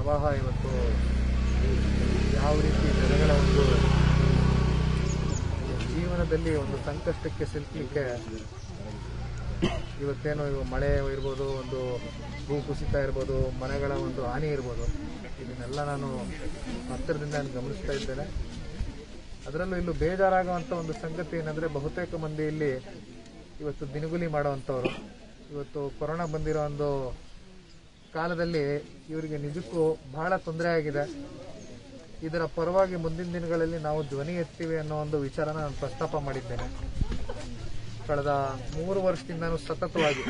ಪ್ರವಾಹ ಇವತ್ತು ಯಾವ ರೀತಿ ಜನಗಳ ಒಂದು ಜೀವನದಲ್ಲಿ ಒಂದು ಸಂಕಷ್ಟಕ್ಕೆ ಸಿಲುಕಲಿಕ್ಕೆ ಇವತ್ತೇನು ಇವು ಮಳೆ ಇರ್ಬೋದು ಒಂದು ಭೂ ಕುಸಿತ ಇರ್ಬೋದು ಮನೆಗಳ ಒಂದು ಹಾನಿ ಇರ್ಬೋದು ಇದನ್ನೆಲ್ಲ ನಾನು ಹತ್ತಿರದಿಂದ ನಾನು ಗಮನಿಸ್ತಾ ಇದ್ದೇನೆ ಅದರಲ್ಲೂ ಇಲ್ಲೂ ಬೇಜಾರಾಗುವಂಥ ಒಂದು ಸಂಗತಿ ಏನಂದರೆ ಬಹುತೇಕ ಮಂದಿ ಇಲ್ಲಿ ಇವತ್ತು ದಿನಗೂಲಿ ಮಾಡುವಂಥವ್ರು ಇವತ್ತು ಕೊರೋನಾ ಬಂದಿರೋ ಒಂದು ಕಾಲದಲ್ಲಿ ಇವರಿಗೆ ನಿಜಕ್ಕೂ ಬಹಳ ತೊಂದರೆ ಆಗಿದೆ ಇದರ ಪರವಾಗಿ ಮುಂದಿನ ದಿನಗಳಲ್ಲಿ ನಾವು ಧ್ವನಿ ಎತ್ತೀವಿ ಅನ್ನೋ ಒಂದು ವಿಚಾರನ ನಾನು ಪ್ರಸ್ತಾಪ ಮಾಡಿದ್ದೇನೆ ಕಳೆದ ಮೂರು ವರ್ಷದಿಂದನೂ ಸತತವಾಗಿ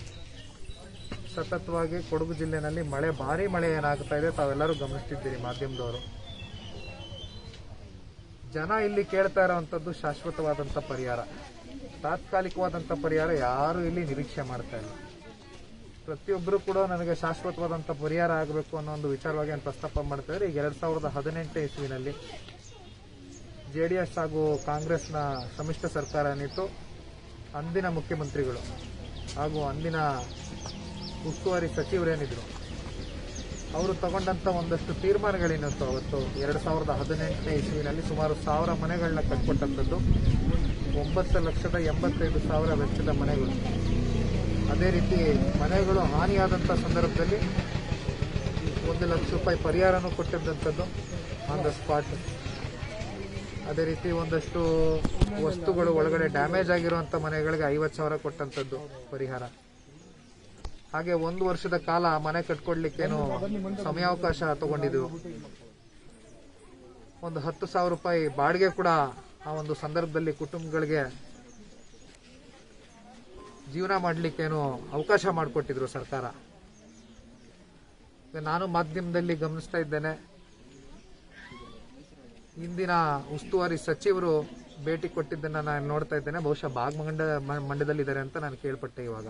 ಸತತವಾಗಿ ಕೊಡಗು ಜಿಲ್ಲೆನಲ್ಲಿ ಮಳೆ ಭಾರಿ ಮಳೆ ಏನಾಗ್ತಾ ಇದೆ ತಾವೆಲ್ಲರೂ ಗಮನಿಸ್ತಿದ್ದೀರಿ ಮಾಧ್ಯಮದವರು ಜನ ಇಲ್ಲಿ ಕೇಳ್ತಾ ಇರೋವಂಥದ್ದು ಶಾಶ್ವತವಾದಂಥ ಪರಿಹಾರ ತಾತ್ಕಾಲಿಕವಾದಂಥ ಪರಿಹಾರ ಯಾರು ಇಲ್ಲಿ ನಿರೀಕ್ಷೆ ಮಾಡ್ತಾ ಇಲ್ಲ ಪ್ರತಿಯೊಬ್ಬರು ಕೂಡ ನನಗೆ ಶಾಶ್ವತವಾದಂಥ ಪರಿಹಾರ ಆಗಬೇಕು ಅನ್ನೋ ಒಂದು ವಿಚಾರವಾಗಿ ನಾನು ಪ್ರಸ್ತಾಪ ಮಾಡ್ತಾ ಇದ್ದಾರೆ ಈಗ ಎರಡ್ ಸಾವಿರದ ಹದಿನೆಂಟನೇ ಇಸ್ವಿನಲ್ಲಿ ಜೆ ಡಿ ಎಸ್ ಹಾಗೂ ಕಾಂಗ್ರೆಸ್ನ ಸಮ್ಮಿಶ್ರ ಸರ್ಕಾರ ಏನಿತ್ತು ಅಂದಿನ ಮುಖ್ಯಮಂತ್ರಿಗಳು ಹಾಗೂ ಅಂದಿನ ಉಸ್ತುವಾರಿ ಸಚಿವರೇನಿದ್ರು ಅವರು ತಗೊಂಡಂತ ಒಂದಷ್ಟು ತೀರ್ಮಾನಗಳೇನಿತ್ತು ಅವತ್ತು ಎರಡ್ ಸಾವಿರದ ಹದಿನೆಂಟನೇ ಇಸ್ವಿನಲ್ಲಿ ಸುಮಾರು ಸಾವಿರ ಮನೆಗಳನ್ನ ಕಟ್ಕೊಟ್ಟಂಥದ್ದು ಒಂಬತ್ತು ಲಕ್ಷದ ಎಂಬತ್ತೈದು ಸಾವಿರ ವೆಚ್ಚದ ಮನೆಗಳು ಅದೇ ರೀತಿ ಮನೆಗಳು ಹಾನಿಯಾದಂಥ ಸಂದರ್ಭದಲ್ಲಿ ಒಂದು ಲಕ್ಷ ರೂಪಾಯಿ ಪರಿಹಾರನೂ ಕೊಟ್ಟಿದ್ದಂಥದ್ದು ಆನ್ ದ ಸ್ಪಾಟ್ ಅದೇ ರೀತಿ ಒಂದಷ್ಟು ವಸ್ತುಗಳು ಒಳಗಡೆ ಡ್ಯಾಮೇಜ್ ಆಗಿರುವಂಥ ಮನೆಗಳಿಗೆ ಐವತ್ತು ಸಾವಿರ ಕೊಟ್ಟಂಥದ್ದು ಪರಿಹಾರ ಹಾಗೆ ಒಂದು ವರ್ಷದ ಕಾಲ ಮನೆ ಕಟ್ಕೊಡ್ಲಿಕ್ಕೇನು ಸಮಯಾವಕಾಶ ತಗೊಂಡಿದ್ರು ಒಂದು ಹತ್ತು ಸಾವಿರ ರೂಪಾಯಿ ಬಾಡಿಗೆ ಕೂಡ ಆ ಒಂದು ಸಂದರ್ಭದಲ್ಲಿ ಕುಟುಂಬಗಳಿಗೆ ಜೀವನ ಮಾಡಲಿಕ್ಕೇನು ಅವಕಾಶ ಮಾಡಿಕೊಟ್ಟಿದ್ರು ಸರ್ಕಾರ ಈಗ ನಾನು ಮಾಧ್ಯಮದಲ್ಲಿ ಗಮನಿಸ್ತಾ ಇದ್ದೇನೆ ಇಂದಿನ ಉಸ್ತುವಾರಿ ಸಚಿವರು ಭೇಟಿ ಕೊಟ್ಟಿದ್ದನ್ನ ನಾನು ನೋಡ್ತಾ ಇದ್ದೇನೆ ಬಹುಶಃ ಬಾಗ್ಮಂಡ ಮಂಡ್ಯದಲ್ಲಿದ್ದಾರೆ ಅಂತ ನಾನು ಕೇಳ್ಪಟ್ಟೆ ಇವಾಗ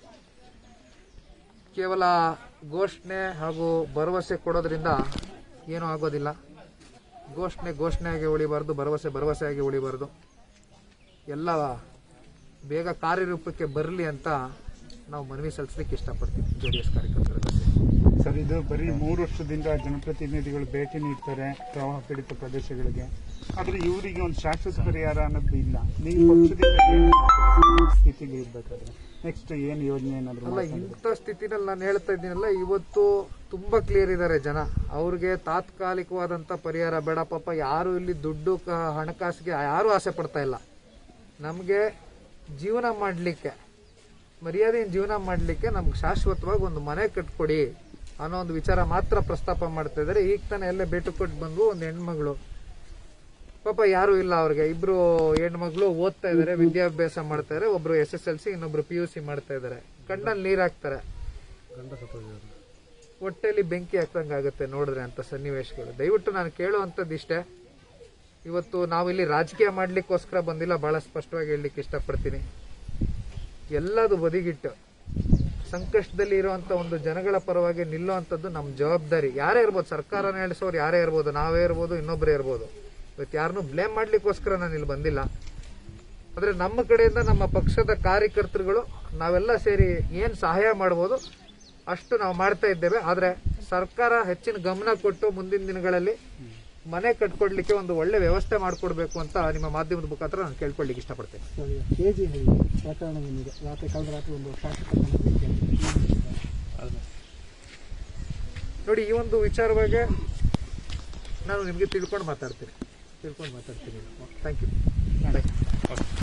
ಕೇವಲ ಘೋಷಣೆ ಹಾಗೂ ಭರವಸೆ ಕೊಡೋದ್ರಿಂದ ಏನೂ ಆಗೋದಿಲ್ಲ ಘೋಷಣೆ ಘೋಷಣೆಯಾಗಿ ಉಳಿಬಾರ್ದು ಭರವಸೆ ಭರವಸೆಯಾಗಿ ಉಳಿಬಾರ್ದು ಎಲ್ಲ ಬೇಗ ಕಾರ್ಯರೂಪಕ್ಕೆ ಬರಲಿ ಅಂತ ನಾವು ಮನವಿ ಸಲ್ಲಿಸಲಿಕ್ಕೆ ಇಷ್ಟಪಡ್ತೀವಿ ಜೆ ಡಿ ಎಸ್ ಕಾರ್ಯಕರ್ತರಲ್ಲಿ ಸರ್ ಇದು ಬರೀ ಮೂರು ವರ್ಷದಿಂದ ಜನಪ್ರತಿನಿಧಿಗಳು ಭೇಟಿ ನೀಡ್ತಾರೆ ಪ್ರವಾಹ ಪೀಡಿತ ಪ್ರದೇಶಗಳಿಗೆ ಆದ್ರೆ ಇವರಿಗೆ ಒಂದು ಶಾಶ್ವತ ಪರಿಹಾರ ಅನ್ನೋದು ಇಲ್ಲ ನೀವು ಪಕ್ಷದಿಂದ ಏನ್ ಮಾಡ್ತೀರಾ? ಸ್ಥಿತಿಗೆ ಇರ್ಬೇಕಾದ್ರೆ ನೆಕ್ಸ್ಟ್ ಏನ್ ಯೋಜನೆ ಏನಾದ್ರು ಅಲ್ಲ ಇಂಥ ಸ್ಥಿತಿನಲ್ಲಿ ನಾನು ಹೇಳ್ತಾ ಇದ್ದೀನಲ್ಲ ಇವತ್ತು ತುಂಬಾ ಕ್ಲಿಯರ್ ಇದ್ದಾರೆ ಜನ ಅವ್ರಿಗೆ ತಾತ್ಕಾಲಿಕವಾದಂತ ಪರಿಹಾರ ಬೇಡ ಪಾಪ ಯಾರು ಇಲ್ಲಿ ದುಡ್ಡು ಕ- ಹಣಕಾಸಿಗೆ ಯಾರು ಆಸೆ ಪಡ್ತಾ ಇಲ್ಲ ನಮಗೆ ಜೀವನ ಮಾಡಲಿಕ್ಕೆ ಮರ್ಯಾದೆಯಿಂದ ಜೀವನ ಮಾಡಲಿಕ್ಕೆ ನಮ್ಗೆ ಶಾಶ್ವತವಾಗಿ ಒಂದು ಮನೆ ಕಟ್ಕೊಡಿ ಅನ್ನೋ ಒಂದು ವಿಚಾರ ಮಾತ್ರ ಪ್ರಸ್ತಾಪ ಮಾಡ್ತಾ ಇದ್ದಾರೆ ಈಗ ತಾನೇ ಎಲ್ಲ ಭೇಟಿ ಕೊಟ್ಟು ಬಂದು ಒಂದು ಹೆಣ್ಮಗಳು ಪಾಪ ಯಾರು ಇಲ್ಲ ಅವ್ರಿಗೆ ಇಬ್ರು ಹೆಣ್ಮಕ್ಳು ಓದ್ತಾ ಇದಾರೆ ವಿದ್ಯಾಭ್ಯಾಸ ಮಾಡ್ತಾ ಇದಾರೆ ಒಬ್ರು ಎಸ್ ಎಸ್ ಎಲ್ ಸಿ ಇನ್ನೊಬ್ರು ಪಿ ಯು ಸಿ ಮಾಡ್ತಾ ಇದಾರೆ ಕಣ್ಣಲ್ಲಿ ನೀರ್ ಹಾಕ್ತಾರೆ ಹೊಟ್ಟೆಲಿ ಬೆಂಕಿ ಹಾಕ್ದಂಗಾಗತ್ತೆ ನೋಡಿದ್ರೆ ಅಂತ ಸನ್ನಿವೇಶಗಳು ದಯವಿಟ್ಟು ನಾನು ಕೇಳುವಂಥದ್ದು ಇಷ್ಟೇ ಇವತ್ತು ನಾವಿಲ್ಲಿ ರಾಜಕೀಯ ಮಾಡ್ಲಿಕ್ಕೋಸ್ಕರ ಬಂದಿಲ್ಲ ಬಹಳ ಸ್ಪಷ್ಟವಾಗಿ ಹೇಳಲಿಕ್ಕೆ ಇಷ್ಟಪಡ್ತೀನಿ ಎಲ್ಲದು ಬದಿಗಿಟ್ಟು ಸಂಕಷ್ಟದಲ್ಲಿ ಇರುವಂತ ಒಂದು ಜನಗಳ ಪರವಾಗಿ ನಿಲ್ಲುವಂಥದ್ದು ನಮ್ಮ ಜವಾಬ್ದಾರಿ ಯಾರೇ ಇರ್ಬೋದು ಸರ್ಕಾರ ನಡೆಸೋರು ಯಾರೇ ಇರ್ಬೋದು ನಾವೇ ಇರ್ಬೋದು ಇನ್ನೊಬ್ಬರೇ ಇರ್ಬೋದು ಇವತ್ತು ಯಾರನ್ನೂ ಬ್ಲೇಮ್ ಮಾಡ್ಲಿಕ್ಕೋಸ್ಕರ ನಾನು ಇಲ್ಲಿ ಬಂದಿಲ್ಲ ಆದ್ರೆ ನಮ್ಮ ಕಡೆಯಿಂದ ನಮ್ಮ ಪಕ್ಷದ ಕಾರ್ಯಕರ್ತರುಗಳು ನಾವೆಲ್ಲ ಸೇರಿ ಏನ್ ಸಹಾಯ ಮಾಡ್ಬೋದು ಅಷ್ಟು ನಾವು ಮಾಡ್ತಾ ಇದ್ದೇವೆ ಆದ್ರೆ ಸರ್ಕಾರ ಹೆಚ್ಚಿನ ಗಮನ ಕೊಟ್ಟು ಮುಂದಿನ ದಿನಗಳಲ್ಲಿ ಮನೆ ಕಟ್ಕೊಡ್ಲಿಕ್ಕೆ ಒಂದು ಒಳ್ಳೆ ವ್ಯವಸ್ಥೆ ಮಾಡಿಕೊಡ್ಬೇಕು ಅಂತ ನಿಮ್ಮ ಮಾಧ್ಯಮದ ಮುಖಾಂತರ ನಾನು ಕೇಳ್ಕೊಳ್ಳಿಕ್ಕೆ ಇಷ್ಟಪಡ್ತೇನೆ ಕೆಜಿ ಪ್ರಕರಣ ಏನಿದೆ ರಾತ್ರಿ ಕಳೆದ ರಾತ್ರಿ ಒಂದು ಶಾಸಕ ನೋಡಿ ಈ ಒಂದು ವಿಚಾರವಾಗಿ ನಾನು ನಿಮಗೆ ತಿಳ್ಕೊಂಡು ಮಾತಾಡ್ತೀನಿ ತಿಳ್ಕೊಂಡು ಮಾತಾಡ್ತೀನಿ ಥ್ಯಾಂಕ್ ಯು